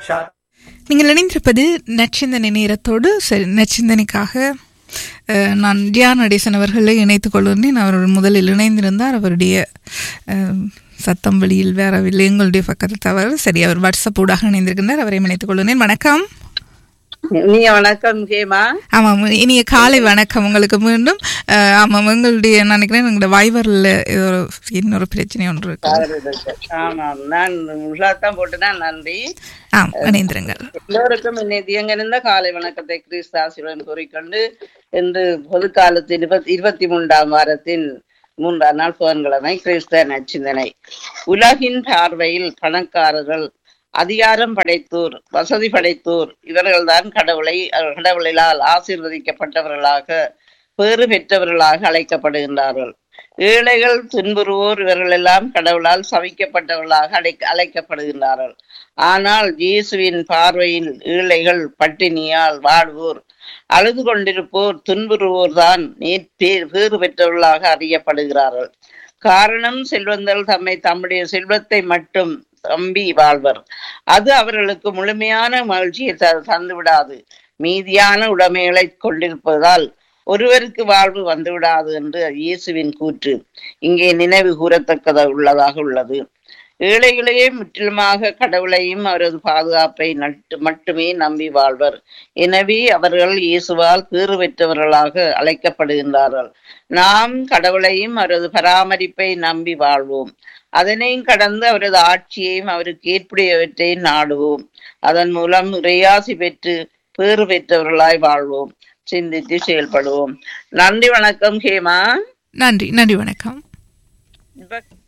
நீங்கள் இணைந்திருப்பது நச்சிந்தனை நேரத்தோடு சரி நச்சிந்தனைக்காக அஹ், நான் தியான் நடேசன் அவர்களை இணைத்துக் கொள்கிறேன் அவர் முதலில் இணைந்திருந்தார் அவருடைய அஹ், சத்தம் வெளியில் வேறவில்லை எங்களுடைய பக்கத்தில் தவறு சரி அவர் வாட்ஸ்அப் ஊடாக இணைந்திருக்கின்றார் அவரை இணைத்துக் கொள்கிறேன் வணக்கம் நீங்க வணக்கம் கேமா ஆமாம் இனிய காலை வணக்கம் உங்களுக்கு மீண்டும் அஹ், ஆமாம் எங்களுடைய நான் நினைக்கிறேன் எங்களுடைய வைவரில் ஏதோ ஒரு இன்னொரு பிரச்சனை ஒன்று இருக்கு ஆமாம் நான் உஷாத்தான் போட்டுனா நன்றி ஆம் இணைந்திருங்கள் எல்லோருக்கும் இன்னைக்கு இருந்த காலை வணக்கத்தை கிறிஸ்தாசியுடன் கூறிக்கொண்டு இன்று பொது காலத்து இருபத்தி இருபத்தி மூன்றாம் வாரத்தின் மூன்றாம் நாள் புதன்கிழமை கிறிஸ்தவ நச்சிந்தனை உலகின் பார்வையில் பணக்காரர்கள் அதிகாரம் படைத்தோர் வசதி படைத்தோர் இவர்கள்தான் கடவுளை கடவுளால் ஆசீர்வதிக்கப்பட்டவர்களாக பேறு பெற்றவர்களாக அழைக்கப்படுகின்றார்கள் ஏழைகள் துன்புறுவோர் இவர்கள் எல்லாம் கடவுளால் சவிக்கப்பட்டவர்களாக அழைக்க அழைக்கப்படுகின்றார்கள் ஆனால் இயேசுவின் பார்வையில் ஏழைகள் பட்டினியால் வாழ்வோர் அழுது கொண்டிருப்போர் துன்புறுவோர் தான் பேறு பெற்றவர்களாக அறியப்படுகிறார்கள் காரணம் செல்வந்தர்கள் தம்மை தம்முடைய செல்வத்தை மட்டும் தம்பி வாழ்வர் அது அவர்களுக்கு முழுமையான மகிழ்ச்சியை த- தந்து விடாது மீதியான உடைமைகளை கொண்டிருப்பதால் ஒருவருக்கு வாழ்வு வந்துவிடாது என்று இயேசுவின் கூற்று இங்கே நினைவு கூறத்தக்கத உள்ளதாக உள்ளது ஏழைகளையே முற்றிலுமாக கடவுளையும் அவரது பாதுகாப்பை நட்டு மட்டுமே நம்பி வாழ்வர் எனவே அவர்கள் இயேசுவால் பேறு பெற்றவர்களாக அழைக்கப்படுகின்றார்கள் நாம் கடவுளையும் அவரது பராமரிப்பை நம்பி வாழ்வோம் அதனையும் கடந்து அவரது ஆட்சியையும் அவருக்கு ஏற்புடையவற்றையும் நாடுவோம் அதன் மூலம் இறையாசி பெற்று பேறு பெற்றவர்களாய் வாழ்வோம் சிந்தித்து செயல்படுவோம் நன்றி வணக்கம் ஹேமா நன்றி நன்றி வணக்கம் இப்ப